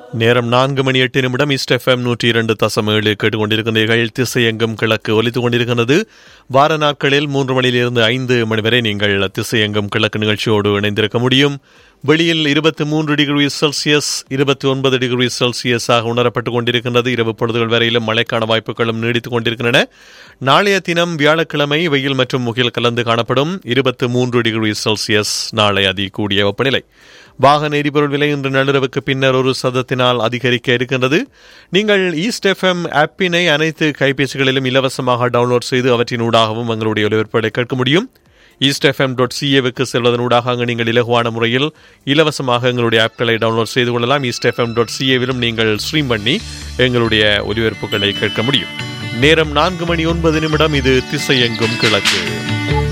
நேரம் நான்கு மணி எட்டு நிமிடம் இஸ்ட் எஃப்எம் நூற்றி இரண்டு தசம் ஏழு கேட்டுக்கொண்டிருக்கிறீர்கள் திசை எங்கும் கிழக்கு ஒலித்துக் கொண்டிருக்கிறது வார நாட்களில் மூன்று மணியிலிருந்து ஐந்து மணி வரை நீங்கள் திசை எங்கும் கிழக்கு நிகழ்ச்சியோடு இணைந்திருக்க முடியும் வெளியில் இருபத்தி மூன்று டிகிரி செல்சியஸ் இருபத்தி ஒன்பது டிகிரி செல்சியஸாக உணரப்பட்டுக் கொண்டிருக்கின்றது இரவு பொழுதுகள் வரையிலும் மழைக்கான வாய்ப்புகளும் நீடித்துக் கொண்டிருக்கின்றன நாளைய தினம் வியாழக்கிழமை வெயில் மற்றும் முகில் கலந்து காணப்படும் இருபத்தி மூன்று டிகிரி செல்சியஸ் நாளை அதி கூடிய வெப்பநிலை வாகன எரிபொருள் விலை இன்று நள்ளிரவுக்கு பின்னர் ஒரு சதத்தினால் அதிகரிக்க இருக்கின்றது நீங்கள் ஈஸ்ட் எஃப்எம் ஆப்பினை அனைத்து கைபேசிகளிலும் இலவசமாக டவுன்லோட் செய்து அவற்றின் ஊடாகவும் எங்களுடைய ஒலிபரப்புகளை கேட்க முடியும் ஈஸ்ட் எஃப்எம் டாட் சிஏவுக்கு செல்வதனூடாக அங்கு நீங்கள் இலகுவான முறையில் இலவசமாக எங்களுடைய ஆப்களை டவுன்லோட் செய்து கொள்ளலாம் ஈஸ்ட் எஃப்எம் டாட் சிஏவிலும் நீங்கள் ஸ்ட்ரீம் பண்ணி எங்களுடைய ஒலிபரப்புகளை கேட்க முடியும் நேரம் நான்கு மணி ஒன்பது நிமிடம் இது திசை எங்கும் கிழக்கு